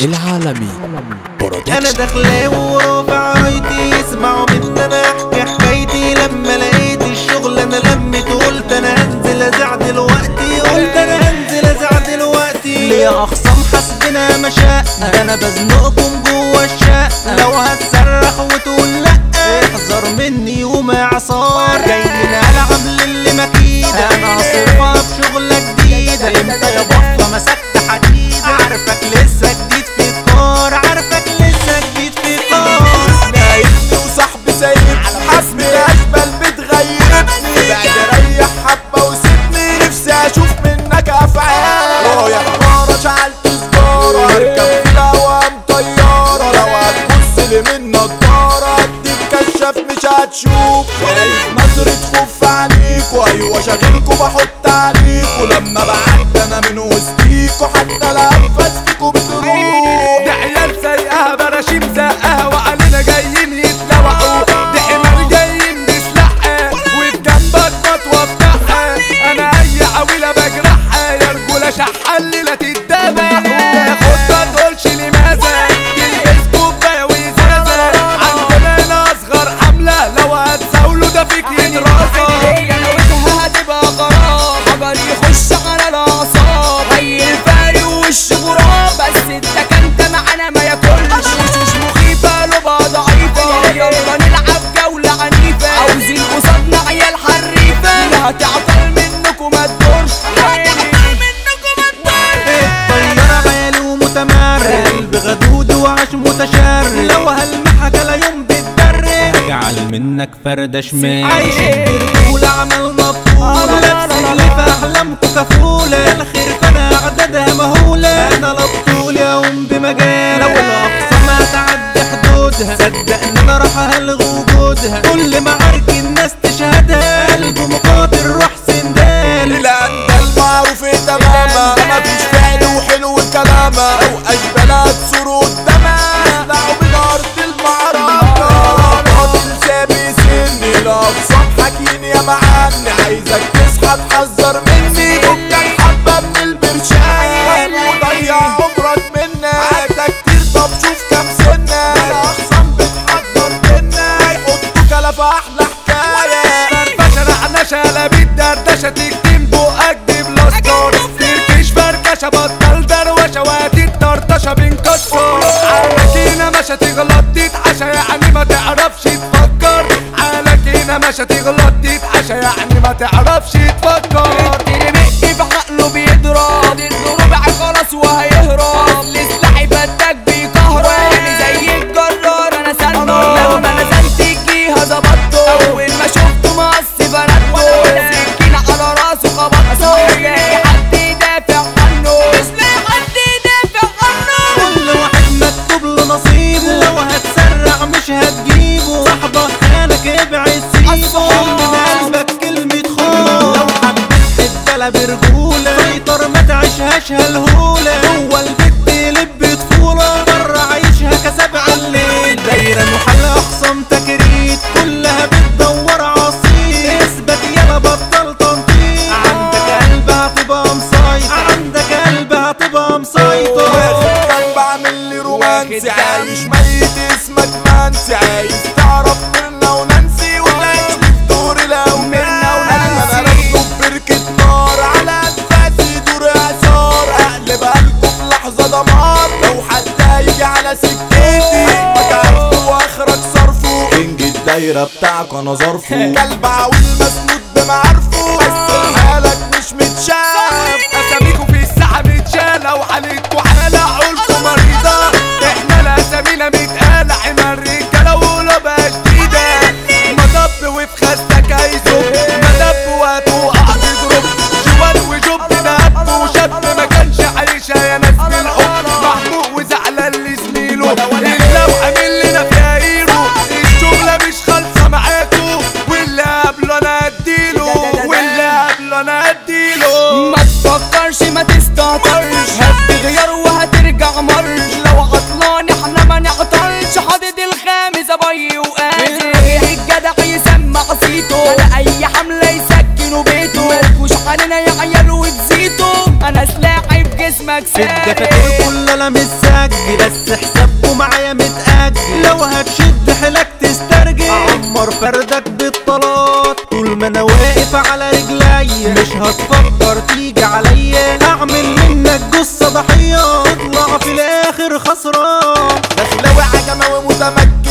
العالمي انا داخله ورافع رايتي يسمعوا مني انا احكي حكايتي لما لقيت الشغل انا لميت قلت انا هنزل ازع دلوقتي قلت انا هنزل ازع دلوقتي ليه اخصام حسبنا مشاء ده انا بزنقكم جوه الشقه لو هتصرخ وتقول لا احذر مني ومعصار جاي من العب للي مكيده انا هصرفها بشغله جديده امتى يا بطه مسكت حديده عارفك لسه جديد في الكار عارفك لسه جديد في الكار نايمني وصاحبي سايبني حسبي الاشبال بتغيرني بعد ريح حبه وسيبني نفسي اشوف منك افعال رايح بارة شعلت سجارة هركب في الهوا طيارة لو هتبص لي من نضارة اديك كشاف مش هتشوف خايف نظرة خوف عليكوا ايوه شاغلكوا بحط عليكوا لما بعد انا من وسطيكوا حتى الانفاس فيكوا بتروح دي عيال سايقاها براشيم زقاها وعلينا جايين يتلوعوا دي حمار جايين نسلحها وفي جنبك بطوة بتاعها انا اي عويلة بجرحها يا رجولة شحال لا تتدبحوا خد ما تقولش لماذا تلبس كوباية وازازة عندنا هنا اصغر حملة لو هتزاولوا ده فيك يترازى هتبقى غرام حجر يخش على الاعصاب هي الفاري وش غراب بس انت كنت معانا ما ياكلش وشوش مخيفة لبا ضعيفة يلا نلعب جولة عنيفة عاوزين قصادنا عيال حريفة لا تعطل منكم ما تدورش لا تعطل منكم ما تدورش الطيارة عالي ومتمرد قلب غدود وعاش متشرد لو هلمحك لا يوم بتدرب اجعل منك فردة شمال عايشين برجولة عملنا بطولة لابسين اللي في احلامكوا كفولة الخير فانا اعدادها مهولة انا لا بطول يوم بمجال لو الاقصى ما تعدي حدودها صدقني انا راح الغي وجودها كل معارك الناس تشهدها قلب مقاتل روح سندال لا ده المعروف تماما مفيش فعل وحلو كلامه او اشبالات صورة قدامها يطلعوا من ارض المعركة قاتل سابي سني الاقسام حكيني يا معني عايزك تصحى تحذر مني فكك حبة من البرشام وضيع عمرك منك عدى كتير طب شوف كام سنة الاقسام بتحضر منك هيحطوا كلا في احلى حكاية فرفشة نعنشة لا بالدردشة تكتم بقك دي بلاستر تركش فركشة بطل دروشة وادي الطرطشة بنكسر عالكينا مشى تغلط تتعشى يعني ما تعرفش تفكر عالكينا مشى تغلط تتعشى يعني ما تعرفش تفكر ترمقي في عقله بيضرب الضروب خلاص وهيهرب لسلاحي فتاك بيكهرب يعني زي الجرار انا سنه لما نزلت الجيهة ظبطته اول ما شفته مقص بردته سكينة على راسه خبطته مش لاقي حد يدافع عنه مش لاقي حد يدافع عنه كل واحد مكتوب له نصيبه لو هتسرع مش هتجيبه صاحبك خانك ابعد سيبه شيل من قلبك كلمة خون لو حبيت الدلع برجولة سيطر ما تعيشهاش هالهولة جوه البيت يلب طفولة بره عايشها كسبع الليل دايرة محل اخصام تكريت كلها بتدور عصير اثبت يلا بطل تنطيط عندك قلب هتبقى مسيطر عندك قلب هتبقى مسيطر واخد كان بعمل لي رومانسي عايش ميت اسمك مانسي عايز تعرف ميرنا ونانسي وتعيش في دور لو ميرنا ونانسي انا راكب بركة نار على انفاسي دور اعصار اقلب قلبه في لحظة دمار لو حد هيجي على سكتي ما تعرفه واخرك صرفه كينج الدايرة بتاعك انا ظرفه كلب عويل مسنود بمعارفه بس حالك مش متشاف اساميكوا في الساحة متشالة وحالتكوا حالة عقولكوا مريضة احنا الاسامينا متقالة حمار رجالة وقلوبها شديدة مطب وفي خستك هيزوب مدب وهتوقع تضرب جوال وجوب دب وشاب ما كانش عايشة يا ناس بالحب محموق وزعلان لزميله اللوحة من اللي فيها هيرو الشغلة مش خالصة معاكوا واللي قبله انا اديله واللي مكسب الدفاتر كلها انا متسجل بس حسابكم معايا متأجل لو هتشد حيلك تسترجل اعمر فردك بالطلات طول ما انا واقف على رجليا مش هتفكر تيجي عليا هعمل منك جثة ضحية تطلع في الاخر خسران دخلاوي عجمة ومتمكن